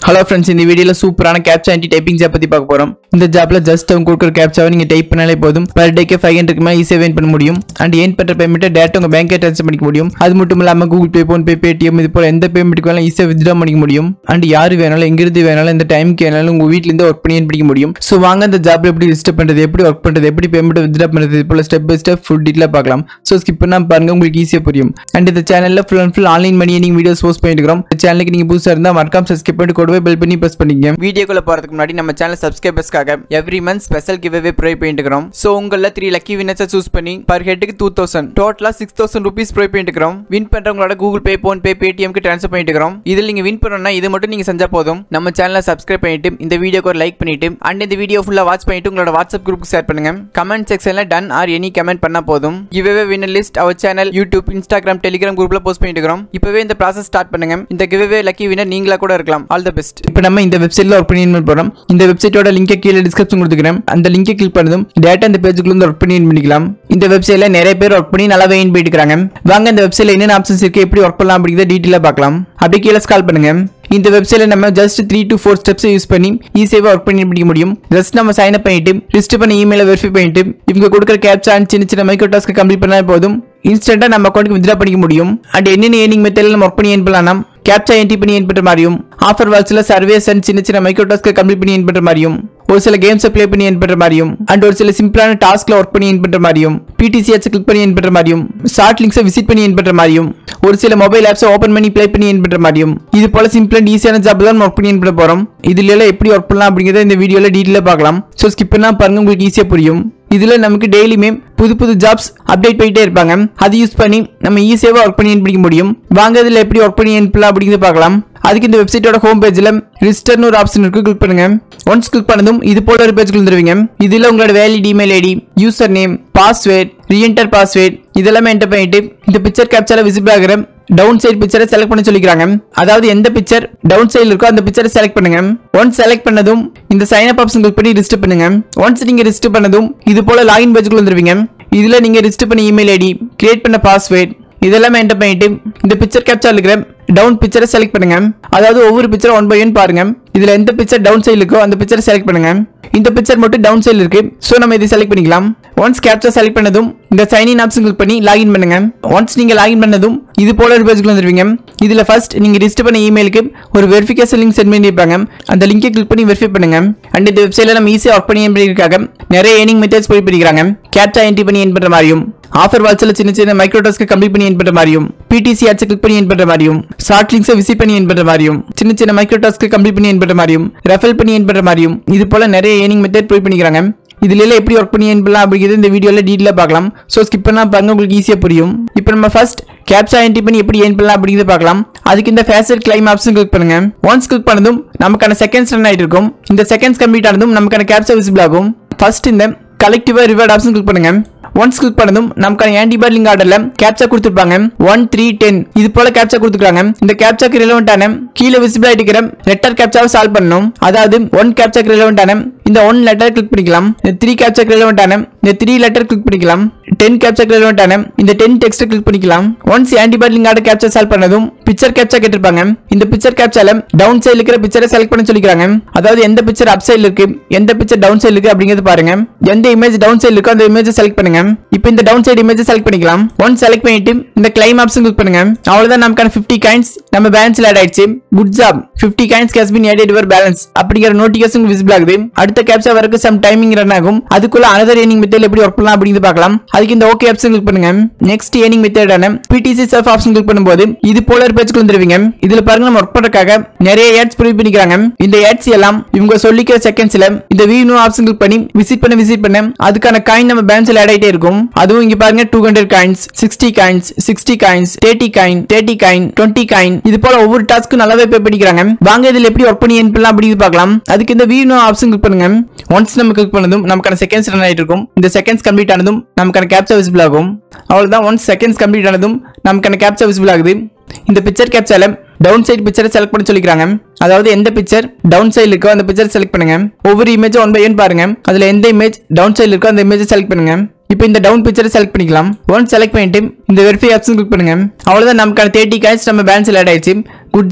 hello friends இந்த வீடியோல சூப்பரான கேப்சா ஆன்டி டைப்பிங் ஜாப் பத்தி பார்க்க போறோம் இந்த ஜாப்ல ஜஸ்ட் அவங்க கொடுக்குற கேப்சாவை நீங்க டைப் பண்ணாலே போதும் பர் டேக்கு ஃபைவ் ஹண்ட்ரட் மேலே ஈஸியாக ஏர்ன் பண்ண முடியும் அண்ட் ஏன் பண்ற பேமெண்ட்டை டேரக்ட் உங்க பேங்க்கே ட்ரான்ஸ்ஃபர் பண்ணிக்க முடியும் அது மட்டும் இல்லாம Google Pay PhonePe Paytm இது போல எந்த பேமெண்ட்டுக்கு வேணாலும் ஈஸியாக வித்ட்ரா பண்ணிக்க முடியும் அண்ட் யாரு வேணாலும் எங்கிருந்து வேணாலும் எந்த டைமுக்கு வேணாலும் உங்க வீட்ல இருந்து ஒர்க் பண்ணி earn பண்ணிக்க முடியும் ஸோ வாங்க இந்த ஜாப்ல எப்படி ரிஜிஸ்டர் பண்றது எப்படி ஒர்க் பண்றது எப்படி பேமெண்ட் வித்ட்ரா பண்றது இது போல ஸ்டெப் பை ஸ்டெப் ஃபுல் டீட்டெயிலாக பார்க்கலாம் ஸோ ஸ்கிப் பண்ணாம பாருங்க உங்களுக்கு ஈஸியாக புரியும் அண்ட் இந்த சேனல்ல full and full online money நீங்க வீடியோஸ் போஸ்ட் பண்ணிட்டு இருக்கிறோம் இந்த சேனலுக்கு நீங்க புதுசாக இருந்தால் மறக்காம சப்ஸ்கிரைப் பண்ணிட்டு கூடவே பெல் பண்ணி ப்ரெஸ் பண்ணிக்கங்க வீடியோக்குள்ள போறதுக்கு முன்னாடி நம்ம சேனல் சப்ஸ்கிரைபர்ஸ்க்காக every month special giveaway provide பண்ணிட்டு இருக்கிறோம் ஸோ உங்கள த்ரீ லக்கி வினர்ஸை சூஸ் பண்ணி பர் ஹெட்டுக்கு டூ தௌசண்ட் டோட்டலா சிக்ஸ் தௌசண்ட் ருபீஸ் ப்ரொவைட் பண்ணிட்டு இருக்கிறோம் வின் பண்றவங்களோட கூகுள் பே போன் பே பேடிஎம்க்கு ட்ரான்ஸ்ஃபர் பண்ணிட்டு இருக்கிறோம் இதில் நீங்க வின் பண்ணணும்னா இது மட்டும் நீங்க செஞ்சா போதும் நம்ம சேனலை சப்ஸ்கிரைப் பண்ணிட்டு இந்த வீடியோக்கு ஒரு லைக் பண்ணிட்டு அண்ட் இந்த வீடியோ ஃபுல்லா வாட்ச் பண்ணிட்டு உங்களோட வாட்ஸ்அப் குரூப் ஷேர் பண்ணுங்க கமெண்ட் செக்ஷன்ல டன் ஆர் எனி கமெண்ட் பண்ணா போதும் giveaway winner list our channel YouTube Instagram Telegram குரூப்ல போஸ்ட் பண்ணிட்டு இருக்கிறோம் இப்பவே இந்த ப்ராசஸ் ஸ்டார்ட் பண்ணுங்க இந்த கிவ்வே லக்கி வினர் நீங்களா கூட இருக்கலாம் ஆல் த பெஸ்ட் இப்போ நம்ம இந்த வெப்சைட்ல ஒர்க் பண்ணி earn போறோம் இந்த வெப்சைட்டோட லிங்கை கீழே டிஸ்கிரிப்ஷன் கொடுத்துக்கிறேன் அந்த லிங்கை கிளிக் பண்ணதும் டேட்டா இந்த பேஜுக்குள்ள இருந்து ஒர்க் பண்ணி earn பண்ணிக்கலாம் இந்த வெப்சைட்ல நிறைய பேர் ஒர்க் பண்ணி நல்லாவே earn பண்ணிட்டு இருக்காங்க வாங்க இந்த வெப்சைட்ல என்னென்ன ஆப்ஷன்ஸ் இருக்கு எப்படி ஒர்க் பண்ணலாம் அப்படிங்கிறத டீட்டெயிலாக பார்க்கலாம் அப்படியே கீழே ஸ்கால் பண்ணுங்க இந்த வெப்சைட்ல நம்ம just three to four steps use பண்ணி ஈஸியாக ஒர்க் பண்ணி முடிக்க முடியும் ஜஸ்ட் நம்ம சைன் அப் பண்ணிட்டு லிஸ்ட் பண்ணி இமெயில வெரிஃபை பண்ணிட்டு இவங்க கொடுக்குற கேப்சா and சின்ன சின்ன மைக்ரோ டாஸ்க் கம்ப்ளீட் பண்ணால் போதும் இன்ஸ்டன்ட்டாக நம்ம அக்கௌண்ட்டுக்கு வித்ரா பண்ணிக்க முடியும் அண்ட் என்னென்ன ஏர்னிங் மெத்தடில் நம்ம ஒர்க் பண்ணி ஏன் பண்ணலாம் கேப்சா என்ட்ரி பண்ணி ஏன் பண்ணுற மாதிரியும் ஆஃபர் வால்ஸில் சர்வேஸ் அண்ட் சின்ன சின்ன மைக்ரோ டாஸ்க் கம்ப்ளீட் பண்ணி ஏன் பண்ணுற மாதிரியும் ஒரு சில கேம்ஸை ப்ளே பண்ணி ஏன் பண்ணுற மாதிரியும் அண்ட் ஒரு சில சிம்பிளான டாஸ்க்ல ஒர்க் பண்ணி ஏன் பண்ணுற மாதிரியும் பிடிசிஎச் கிளிக் பண்ணி ஏன் பண்ணுற மாதிரியும் ஷார்ட் லிங்க்ஸை விசிட் பண்ணி ஏன் பண்ணுற மாதிரியும் ஒரு சில மொபைல் ஆப்ஸை ஓப்பன் பண்ணி ப்ளே பண்ணி ஏன் பண்ணுற மாதிரியும் இது போல சிம்பிள் அண்ட் ஈஸியான ஜாப் தான் ஒர்க் பண்ணி ஏன் பண்ண போகிறோம் இதுல எல்லாம் எப்படி ஒர்க் பண்ணலாம் அப்படிங்கிறத இந்த வீடியோவில் டீட்டெயிலாக பார்க்கலாம் ஸோ ஸ்கிப் பண்ணா பாருங்க உங்களுக்கு ஈஸியாக புரியும் இதுல நமக்கு டெய்லியுமே புது புது ஜாப்ஸ் அப்டேட் பண்ணிட்டே இருப்பாங்க அது யூஸ் பண்ணி நம்ம ஈஸியாக ஒர்க் பண்ணி earn பண்ணிக்க முடியும் வாங்க இதுல எப்படி ஒர்க் பண்ணி earn பண்ணலாம் அப்படிங்கிறத பார்க்கலாம் அதுக்கு இந்த வெப்சைட்டோட ஹோம் பேஜ்ல ரிஜிஸ்டர்னு ஒரு ஆப்ஷன் இருக்கு கிளிக் பண்ணுங்க ஒன்ஸ் கிளிக் பண்ணதும் இது போல ஒரு பேஜ் வந்துருவீங்க இதுல உங்களோட valid email ID username password re-enter password இதெல்லாமே என்டர் பண்ணிட்டு இந்த பிக்சர் கேப்சர்ல விசிபிள் ஆகிற டவுன் சைடு பிக்சரை செலக்ட் பண்ண சொல்லிக்கிறாங்க அதாவது எந்த பிக்சர் டவுன் சைடில் இருக்கோ அந்த பிக்சரை செலக்ட் பண்ணுங்க ஒன்ஸ் செலக்ட் பண்ணதும் இந்த சைன் அப் ஆப்ஷன் கிளிக் பண்ணி ரிஜிஸ்டர் பண்ணுங்க ஒன்ஸ் நீங்க ரிஜிஸ்டர் பண்ணதும் இது போல லாகின் பேஜுக்குள்ள வந்துருவீங்க இதுல நீங்க ரிஜிஸ்டர் பண்ண இமெயில் ஐடி கிரியேட் பண்ண பாஸ்வேர்ட் இதெல்லாமே என்டர் பண்ணிட்டு இந்த பிக்சர் கேப்சர் இருக்கிற டவுன் பிக்சரை செலக்ட் பண்ணுங்க அதாவது ஒவ்வொரு பிக்சர் ஒன் பை ஒன் பாருங்க இதுல எந்த பிக்சர் டவுன் சைடு இருக்கோ அந்த பிக்சரை செலக்ட் பண்ணுங்க இந்த பிக்சர் மட்டும் டவுன் சைடு இருக்கு ஸோ நம்ம இதை செலக்ட் பண்ணிக்கலாம் ஒன்ஸ் கேப்சர் செலக்ட் பண்ணதும் இந்த சைன் இன் ஆப்ஷன் கிளிக் பண்ணி லாகின் பண்ணுங்க ஒன்ஸ் நீங்க லாகின் பண்ணதும் இது போல ஒரு பேஜுக்கு வந்துருவீங்க இதுல ஃபர்ஸ்ட் நீங்க ரிஜிஸ்டர் பண்ண இமெயிலுக்கு ஒரு வெரிஃபிகேஷன் லிங்க் சென்ட் பண்ணியிருப்பாங்க அந்த லிங்கை கிளிக் பண்ணி வெரிஃபை பண்ணுங்க அண்ட் இந்த வெப்சைட்ல நம்ம ஈஸியாக ஒர்க் பண்ணி பண்ணியிருக்காங்க நிறைய ஏர்னிங் மெத்தட்ஸ் போய் பண்ணிக்கிறாங்க கேப்சா என்ட்ரி பண்ணி ஏன் பண்ற மாதிரியும் ஆஃபர் வாட்ஸ்ல சின்ன சின்ன மைக்ரோ டாஸ்க் கம்ப்ளீட் பண்ணி ஏன் பண்ற மாதிரியும் பிடிசி ஆட்ஸ் கிளிக் பண்ணி ஏன் பண்ற மாதிரியும் ஷார்ட் லிங்க்ஸை விசிட் பண்ணி ஏன் பண்ற மாதிரியும் சின்ன சின்ன மைக்ரோ டாஸ்க் கம்ப்ளீட் பண்ணி ஏன் பண்ற மாதிரியும் ரெஃபர் பண்ணி ஏன் பண்ற மாதிரியும் இது போல நிறைய ஏர்னிங் மெத்தட் போய் பண்ணிக்கிறாங்க இதுல எல்லாம் எப்படி ஒர்க் பண்ணி ஏன் பண்ணலாம் அப்படிங்கிறது இந்த வீடியோல டீட்டெயிலாக பார்க்கலாம் ஸோ ஸ்கிப் பண்ணா பாருங்க உங்களுக்கு ஈஸியாக புரியும் இப்போ நம்ம ஃபர்ஸ்ட் கேப்சா என்ட்ரி பண்ணி எப்படி ஏன் பண்ணலாம் அப்படிங்கிறத பார்க்கலாம் அதுக்கு இந்த ஃபேசல் கிளைம் ஆப்ஷன் கிளிக் பண்ணுங்க ஒன்ஸ் கிளிக் பண்ணதும் நமக்கான செகண்ட்ஸ் ரன் ஆயிட்டு இருக்கும் இந்த செகண்ட்ஸ் கம்ப்ளீட் ஆனதும் நமக்கான கேப்சா விசிபிள் ஆகும் ஃபர்ஸ்ட் இந்த கலெக்டிவா ரிவார்ட் ஆப்ஷன் கிளிக் பண்ணுங்க ஒன்ஸ் கிளிக் பண்ணதும் நமக்கான ஆன்டிபயோட் லிங்க் ஆர்டர்ல கேப்சா கொடுத்துருப்பாங்க ஒன் த்ரீ டென் இது போல கேப்சா கொடுத்துருக்காங்க இந்த கேப்சாக்கு ரிலவெண்டான கீழே விசிபிள் ஆயிட்டு இருக்கிற லெட்டர் கேப்சாவை சால்வ் பண்ணணும் அதாவது ஒன் கேப்சாக்கு ரிலவெண்டான இந்த ஒன் லெட்டர் கிளிக் பண்ணிக்கலாம் இந்த த்ரீ கேப்சாக்கு ரிலவெண்டான இந்த த்ரீ லெட்டர் கிளிக் பண்ணிக்கலாம் டென் கேப்சாக்கு ரிலவெண்டான இந்த டென் டெக்ஸ்ட் கிளிக் பண்ணிக்கலாம் once antibot link order captcha solve பண்ணதும் பிக்சர் கேப்சா கேட்டிருப்பாங்க இந்த பிக்சர் கேப்சால டவுன் சைடு இருக்கிற பிக்சரை செலக்ட் பண்ண சொல்லிக்கிறாங்க அதாவது எந்த பிக்சர் அப் சைடு இருக்கு எந்த பிக்சர் டவுன் சைடு இருக்கு அப்படிங்கிறது பாருங்க எந்த இமேஜ் டவுன் சைடு இருக்கோ அந்த இமேஜ் செலக்ட் பண்ணுங்க இப்போ இந்த டவுன் சைடு இமேஜ் செலக்ட் பண்ணிக்கலாம் ஒன் செலக்ட் பண்ணிட்டு இந்த கிளைம் ஆப்ஷன் கிளிக் பண்ணுங்க அவ்வளவுதான் நமக்கான 50 காயின்ஸ் நம்ம பேலன்ஸ்ல ஆட் ஆயிடுச்சு good job 50 coins has been added your balance அப்படிங்கிற நோட்டிஃபிகேஷன் விசிபிள் ஆகுது அடுத்த கேப்சா வரைக்கும் சம் டைமிங் ரன் ஆகும் அதுக்குள்ள அனதர் ஏர்னிங் மெத்தட் எப்படி ஒர்க் பண்ணலாம் அப்படிங்கிறது பார்க்கலாம் அதுக்கு இந்த ஓகே ஆப்ஷன் கிளிக் பண்ணுங்க நெக்ஸ்ட் ஏர்னிங் மெத்தடான பிடிசி சர்ஃப் ஆப்ஷன் கிளிக் பண்ணும்போது இது போல ஒரு பேஜ்க்கு வந்துருவீங்க இதுல பாருங்க நம்ம ஒர்க் பண்றதுக்காக நிறைய ஆட்ஸ் ப்ரொவைட் பண்ணிக்கிறாங்க இந்த ஆட்ஸ் எல்லாம் இவங்க சொல்லிக்கிற செகண்ட்ஸ்ல இந்த வியூ நோ ஆப்ஷன் கிளிக் பண்ணி விசிட் பண்ண விசிட் பண்ண அதுக்கான காயின் நம்ம பேலன்ஸ்ல ஆட் ஆயிட்டே இருக்கும் அதுவும் இங்க பாருங்க two hundred coins sixty coins sixty coins thirty coin thirty coin twenty coin இது போல ஒவ்வொரு டாஸ்க்கும் நல்லாவே பே பண்ணிக்கிறாங்க வாங்க இதுல எப்படி ஒர்க் பண்ணி என் பண்ணலாம் அப்படின்னு பார்க்கலாம் அதுக்கு இந்த வியூ நோ ஆப்ஷன் கிளிக் பண்ணுங்க ஒன்ஸ் நம்ம கிளிக் பண்ணதும் நமக்கான செகண்ட்ஸ் ரன் ஆயிட்டு இருக்கும் இந்த செகண்ட்ஸ் கம்ப்ளீட் ஆனதும் நமக்கான கேப்சா விசிபிள் ஆகும் அவ்வளவுதான் ஒன்ஸ் செகண்ட்ஸ் கம்ப்ளீட் ஆனதும் நமக்கான கேப்சா விசிபிள் ஆகுது இந்த பிக்சர் கேப்சால டவுன் சைடு பிக்சரை செலக்ட் பண்ண சொல்லிக்கிறாங்க அதாவது எந்த பிக்சர் டவுன் சைடு இருக்கோ அந்த பிக்சர் செலக்ட் பண்ணுங்க ஒவ்வொரு இமேஜ் ஒன் பை ஒன் பாருங்க அதுல எந்த இமேஜ் டவுன் சைடு இருக்கோ அந்த இமேஜ் செலக்ட் பண்ணுங்க இப்போ இந்த டவுன் பிக்சரை செலக்ட் பண்ணிக்கலாம் ஒன் செலக்ட் பண்ணிட்டு இந்த வெரிஃபை ஆப்ஷன் கிளிக் பண்ணுங்க அவ்வளவுதான் நமக்கான தேர்ட்டி காயின்ஸ் நம்ம பேலன்ஸ்ல ஆட் ஆயிடுச்சு good job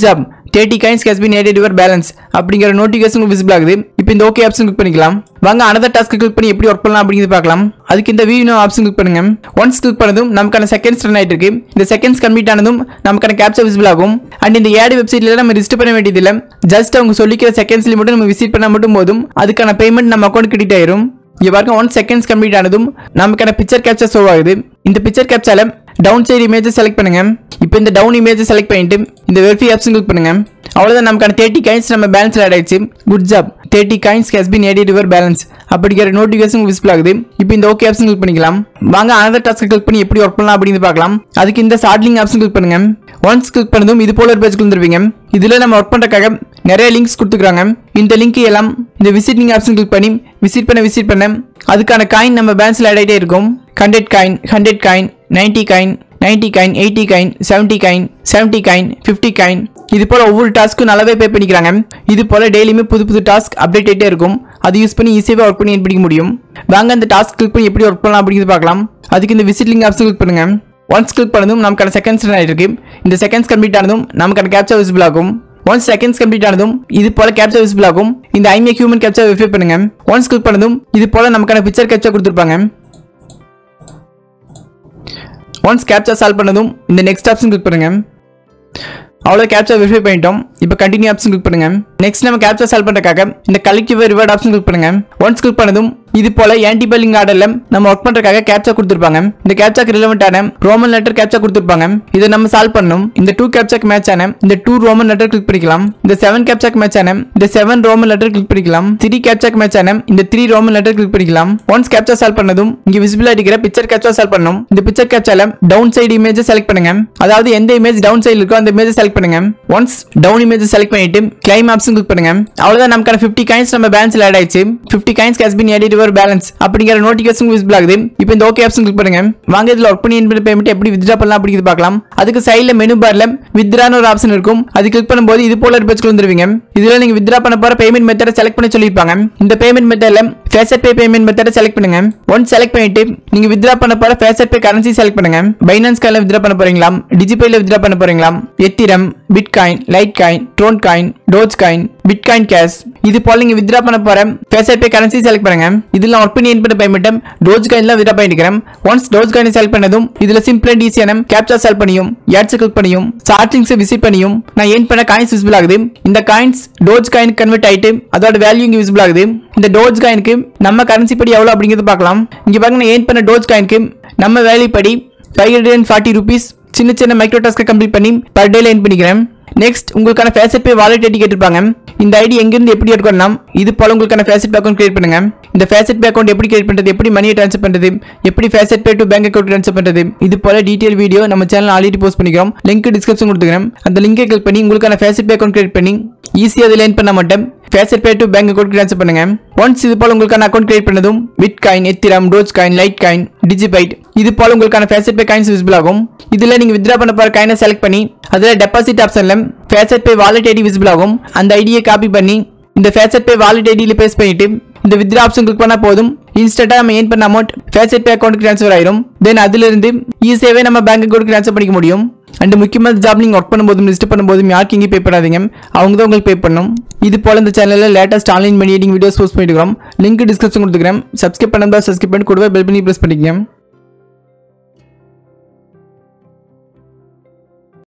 thirty coins has been added your balance அப்படிங்கிற நோட்டிஃபிகேஷன் விசிபிள் ஆகுது இப்போ இந்த ஓகே ஆப்ஷன் கிளிக் பண்ணிக்கலாம் வாங்க அனதர் டாஸ்க் கிளிக் பண்ணி எப்படி ஒர்க் பண்ணலாம் அப்படிங்கிறது பார்க்கலாம் அதுக்கு இந்த வியூ ஆப்ஷன் கிளிக் பண்ணுங்க ஒன்ஸ் கிளிக் பண்ணதும் நமக்கான செகண்ட்ஸ் ரன் ஆயிட்டு இருக்கு இந்த செகண்ட்ஸ் கம்ப்ளீட் ஆனதும் நமக்கான கேப்சர் விசிபிள் ஆகும் அண்ட் இந்த ஏடு வெப்சைட்ல நம்ம ரிஜிஸ்டர் பண்ண வேண்டியதில்லை ஜஸ்ட் அவங்க சொல்லிக்கிற செகண்ட்ஸ்ல மட்டும் நம்ம விசிட் பண்ணா மட்டும் போதும் அதுக்கான பேமெண்ட் நம்ம அக்கௌண்ட் கிரெடிட் ஆயிரும் இங்க பாருங்க ஒன் செகண்ட்ஸ் கம்ப்ளீட் ஆனதும் நமக்கான பிக்சர் கேப்சர் ஷோ ஆகுது இந்த பிக்சர் கேப்சர்ல டவுன் சைடு இமேஜ் செலக்ட் பண்ணுங்க இப்போ இந்த டவுன் இமேஜ் செலக்ட் பண்ணிட்டு இந்த வெரிஃபை ஆப்ஷன் கிளிக் பண்ணுங்க அவ்வளவுதான் நமக்கான தேர்ட்டி காயின்ஸ் நம்ம பேலன்ஸ்ல ஆட் ஆயிடுச்சு good job thirty coins has been added your balance அப்படிங்கிற நோட்டிஃபிகேஷன் விசிபிள் ஆகுது இப்போ இந்த ஓகே ஆப்ஷன் கிளிக் பண்ணிக்கலாம் வாங்க அனதர் டாஸ்க் கிளிக் பண்ணி எப்படி ஒர்க் பண்ணலாம் அப்படின்னு பார்க்கலாம் அதுக்கு இந்த ஷார்ட்லிங் ஆப்ஷன் கிளிக் பண்ணுங்க ஒன்ஸ் கிளிக் பண்ணதும் இது போல ஒரு பேஜ் வந்துருவீங்க இதுல நம்ம ஒர்க் பண்றதுக்காக நிறைய லிங்க்ஸ் கொடுத்துருக்காங்க இந்த லிங்க் எல்லாம் இந்த விசிட்டிங் ஆப்ஷன் கிளிக் பண்ணி விசிட் பண்ண விசிட் பண்ண அதுக்கான காயின் நம்ம பேலன்ஸ்ல ஆட் ஆகிட்டே இருக்கும் hundred coin hundred coin ninety coin ninety coin eighty coin seventy coin seventy coin fifty coin இது போல ஒவ்வொரு டாஸ்க்கும் நல்லாவே பே பண்ணிக்கிறாங்க இது போல டெய்லியுமே புது புது டாஸ்க் அப்டேட் ஆகிட்டே இருக்கும் அது யூஸ் பண்ணி ஈஸியாகவே ஒர்க் பண்ணி பிடிக்க முடியும் வாங்க அந்த டாஸ்க் கிளிக் பண்ணி எப்படி ஒர்க் பண்ணலாம் அப்படிங்கிறது பார்க்கலாம் அதுக்கு இந்த விசிட் லிங்க் ஆப்ஷன் கிளிக் பண்ணுங்க ஒன்ஸ் கிளிக் பண்ணதும் நமக்கான செகண்ட்ஸ் ஆகிட்டு இருக்கு இந்த செகண்ட்ஸ் கம்ப்ளீட் ஆனதும் நமக்கான கேப்சர் விசிபிள் ஆகும் ஒன்ஸ் செகண்ட்ஸ் கம்ப்ளீட் ஆனதும் இது போல கேப்சர் விசிபிள் ஆகும் இந்த ஐமே ஹியூமன் கேப்சர் வெரிஃபை பண்ணுங்க ஒன்ஸ் கிளிக் பண்ணதும் இது போல நமக்கான பிக்சர் கேப்சர் கொடுத்துருப்பாங்க ஒன்ஸ் கேப்சர் சால்வ் பண்ணதும் இந்த நெக்ஸ்ட் ஆப்ஷன் கிளிக் பண்ணுங்க அவ்வளோ கேப்சர் வெரிஃபை பண்ணிட்டோம் இப்போ கண்டினியூ ஆப்ஷன் கிளிக் பண்ணுங்க நெக்ஸ்ட் நம்ம கேப்சர் சால்வ் பண்ணுறதுக்காக இந்த கலெக்டிவ் ரிவார்ட் ஆப்ஷன் கிளிக் பண்ணுங்க ஒன்ஸ் கிளிக் பண்ணதும் இது போல ஆன்டி பல்லிங் ஆர்டர்ல நம்ம ஒர்க் பண்றதுக்காக கேப்சா கொடுத்துருப்பாங்க இந்த கேப்சாக்கு ரிலவெண்டான ரோமன் லெட்டர் கேப்சா கொடுத்துருப்பாங்க இதை நம்ம சால்வ் பண்ணணும் இந்த டூ கேப்சாக்கு மேட்ச் ஆன இந்த டூ ரோமன் லெட்டர் கிளிக் பண்ணிக்கலாம் இந்த செவன் கேப்சாக்கு மேட்ச் ஆன இந்த செவன் ரோமன் லெட்டர் கிளிக் பண்ணிக்கலாம் த்ரீ கேப்சாக்கு மேட்ச் ஆன இந்த த்ரீ ரோமன் லெட்டர் கிளிக் பண்ணிக்கலாம் ஒன்ஸ் கேப்சா சால்வ் பண்ணதும் இங்க விசிபிள் அடிக்கிற பிக்சர் கேப்சா சால்வ் பண்ணணும் இந்த பிக்சர் கேப்சால டவுன் சைடு இமேஜ் செலக்ட் பண்ணுங்க அதாவது எந்த இமேஜ் டவுன் சைடு இருக்கோ அந்த இமேஜ் செலக்ட் பண்ணுங்க ஒன்ஸ் டவுன் இமேஜ் செலக்ட் பண்ணிட்டு கிளைம் ஆப்ஷன் கிளிக் பண்ணுங்க அவ்வளவுதான் நமக்கான 50 காயின்ஸ் நம்ம பேலன்ஸ்ல ஆட் ஆயிடுச்சு 50 coins has been added your balance அப்படிங்கிற நோட்டிஃபிகேஷன் விசிபிள் ஆகுது இப்போ இந்த ஓகே ஆப்ஷன் கிளிக் பண்ணுங்க வாங்க இதுல ஒர்க் பண்ணி என்பது பேமெண்ட் எப்படி வித்ட்ரா பண்ணலாம் அப்படிங்கிறது பார்க்கலாம் அதுக்கு சைடுல மெனு பார்ல வித்ரான்னு ஒரு ஆப்ஷன் இருக்கும் அது கிளிக் பண்ணும்போது இது போல ஒரு பேஜ் வந்துருவீங்க இதுல நீங்க வித்ரா பண்ண போற பேமெண்ட் மெத்தட செலக்ட் பண்ணி சொல்லிருப்பாங்க இந்த பேமெண்ட் மெத்தட்ல ஃபேசட் பே பேமெண்ட் மெத்தட செலக்ட் பண்ணுங்க ஒன்ஸ் செலக்ட் பண்ணிட்டு நீங்க வித்ரா பண்ண போற ஃபேசட் பே கரன்சி செலக்ட் பண்ணுங்க பைனான்ஸ் கார்ல வித்ரா பண்ண போறீங்களா டிஜிபேல வித்ரா பண்ண போறீங்களா Ethereum bitcoin litecoin Tron coin dogecoin bitcoin cash இது போல நீங்க வித்ரா பண்ண போற ஃபேசட் பே கரன்சி செலக்ட் பண்ணுங்க இதுல ஒர்க் பண்ணி ஏன் பண்ண பேமெண்ட் டோஜ் காயின்ல வித்ரா பண்ணிக்கிறேன் ஒன்ஸ் டோஜ் காயின் செலக்ட் பண்ணதும் இதுல சிம்பிள் அண்ட் ஈஸியான கேப்சா செல் பண்ணியும் ஏட்ஸ் கிளிக் பண்ணியும் சார்ட்டிங்ஸ் விசிட் பண்ணியும் நான் ஏன் பண்ண காயின்ஸ் விசிபிள் ஆகுது இந்த காயின்ஸ் டோஜ் காயின் கன்வெர்ட் ஆயிட்டு அதோட வேல்யூ இங்க விசிபிள் ஆகுது இந்த டோஜ் காயினுக்கு நம்ம கரன்சி படி எவ்வளவு அப்படிங்கிறது பார்க்கலாம் இங்க பாருங்க நான் ஏன் பண்ண டோஜ் காயினுக்கு நம்ம வேல்யூ படி five hundred and forty rupees சின்ன சின்ன மைக்ரோ டாஸ்க்கை கம்ப்ளீட் பண்ணி பர் டேல ஏன் பண்ணிக்கிறேன் நெக்ஸ்ட் உங்களுக்கான ஃபேசட் பே வாலெட் ஐடி கேட்டிருப்பாங்க இந்த ஐடி எங்கிருந்து எப்படி எடுக்கணும்னா இது போல உங்களுக்கான ஃபேசட் பே அக்கௌண்ட் கிரியேட் பண்ணுங்க இந்த ஃபேசட் பே அக்கௌண்ட் எப்படி கிரியேட் பண்றது எப்படி மணியை ட்ரான்ஸ்ஃபர் பண்றது எப்படி FaucetPay to bank account transfer பண்றது இது போல டீடைல் வீடியோ நம்ம சேனல் ஆல்ரெடி போஸ்ட் பண்ணிக்கிறோம் லிங்க் டிஸ்கிரிப்ஷன் கொடுத்துக்கிறேன் அந்த லிங்கை கிளிக் பண்ணி உங்களுக்கான ஃபேசட் பே அக்கௌண்ட் கிரியேட் பண்ணி ஈஸியாக அதில் லைன் பண்ண மாட்டேன் FaucetPay to bank account transfer பண்ணுங்க ஒன்ஸ் இது போல உங்களுக்கான அக்கௌண்ட் கிரியேட் பண்ணதும் bitcoin Ethereum dogecoin litecoin DigiByte இது போல உங்களுக்கான ஃபேசட் பே காயின்ஸ் விசிபிள் ஆகும் இதுல நீங்க வித்ரா பண்ண போற காயினை செலக்ட் பண்ணி அதுல டெபாசிட் ஆப்ஷன்ல FaucetPay wallet ID visible ஆகும் அந்த ஐடியை காப்பி பண்ணி இந்த ஃபேசட் பே வாலெட் ஐடியில் பேஸ்ட் பண்ணிட்டு இந்த வித்ரா ஆப்ஷன் கிளிக் பண்ணா போதும் இன்ஸ்டன்டா நம்ம ஏன் பண்ண அமௌண்ட் ஃபேசட் பே அக்கௌண்ட்டுக்கு ட்ரான்ஸ்ஃபர் ஆயிரும் தென் அதுல இருந்து ஈஸியாவே நம்ம பேங்க் அக்கௌண்ட்டுக்கு ட்ரான்ஸ்ஃபர் பண்ணிக்க முடியும் அண்ட் முக்கியமான ஜாப் நீங்கள் ஒர்க் பண்ணும்போதும் லிஸ்ட் பண்ணும்போதும் யாருக்கு இங்கே பே பண்ணாதீங்க அவங்க தான் உங்களுக்கு பே பண்ணணும் இது போல இந்த சேனலில் latest online mediating videos post பண்ணிட்டு லிங்க் டிஸ்கிரிப்ஷன் கொடுத்துக்கிறேன் சப்ஸ்கிரைப் பண்ணா சப்ஸ்கிரைப் பண்ணி கூடவே பெல் பண்ணி ப்ரெஸ் பண்ணிக்கங்க